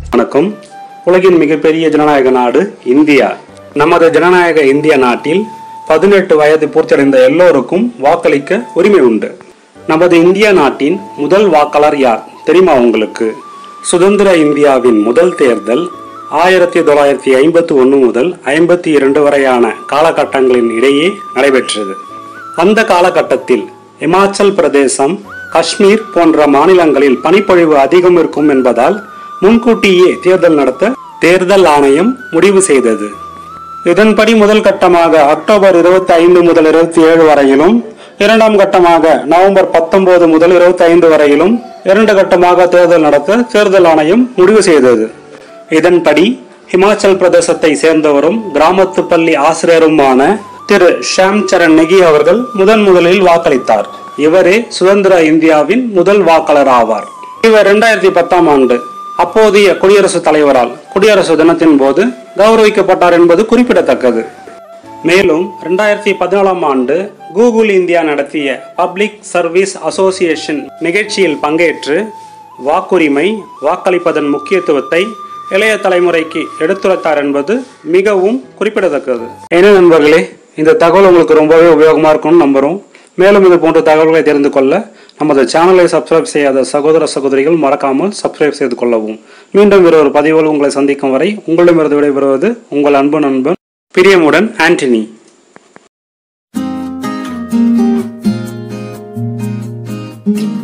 வணக்கம் உலகின் மிகப்பெரிய ஜனநாயக நாடு இந்தியா நமது ஜனநாயக இந்திய நாட்டில் பதினெட்டு வயது பூர்த்தியடைந்த எல்லோருக்கும் வாக்களிக்க உரிமை உண்டு நமது இந்திய நாட்டின் முதல் வாக்காளர் யார் தெரியுமா உங்களுக்கு சுதந்திர இந்தியாவின் முதல் தேர்தல் ஆயிரத்தி தொள்ளாயிரத்தி ஐம்பத்தி ஒன்று முதல் ஐம்பத்தி இரண்டு வரையான காலகட்டங்களின் இடையே நடைபெற்றது அந்த காலகட்டத்தில் இமாச்சல் பிரதேசம் காஷ்மீர் போன்ற மாநிலங்களில் பனிப்பொழிவு அதிகம் இருக்கும் என்பதால் முன்கூட்டியே தேர்தல் நடத்த தேர்தல் ஆணையம் முடிவு செய்தது இதன்படி முதல் கட்டமாக அக்டோபர் இருபத்தி ஐந்து முதல் இருபத்தி ஏழு வரையிலும் இரண்டாம் கட்டமாக நவம்பர் பத்தொன்பது முதல் இருபத்தி ஐந்து வரையிலும் இரண்டு கட்டமாக தேர்தல் நடத்த தேர்தல் ஆணையம் முடிவு செய்தது இதன்படி ஹிமாச்சல் பிரதேசத்தை சேர்ந்தவரும் கிராமத்து பள்ளி ஆசிரியருமான திரு ஷாம் சரண் நெகி அவர்கள் முதன் முதலில் வாக்களித்தார் இவரே சுதந்திர இந்தியாவின் முதல் வாக்காளர் ஆவார் இவர் இரண்டாயிரத்தி பத்தாம் ஆண்டு அப்போதைய குடியரசுத் தலைவரால் குடியரசு தினத்தின் போது கௌரவிக்கப்பட்டார் என்பது குறிப்பிடத்தக்கது மேலும் ரெண்டாயிரத்தி பதினாலாம் ஆண்டு கூகுள் இந்தியா நடத்திய பப்ளிக் சர்வீஸ் அசோசியேஷன் நிகழ்ச்சியில் பங்கேற்று வாக்குரிமை வாக்களிப்பதன் முக்கியத்துவத்தை இளைய தலைமுறைக்கு எடுத்துரைத்தார் என்பது மிகவும் குறிப்பிடத்தக்கது என்ன நண்பர்களே இந்த தகவல் உங்களுக்கு ரொம்பவே உபயோகமாக இருக்கும்னு நம்புகிறோம் மேலும் இது போன்ற தகவல்களை தெரிந்து கொள்ள நமது சேனலை சப்ஸ்கிரைப் செய்யாத சகோதர சகோதரிகள் மறக்காமல் சப்ஸ்கிரைப் செய்து கொள்ளவும் மீண்டும் வேறு ஒரு பதிவில் உங்களை சந்திக்கும் வரை உங்களிடமிருந்து விடைபெறுவது உங்கள் அன்பு நண்பன் பிரியமுடன் ஆண்டனி thank you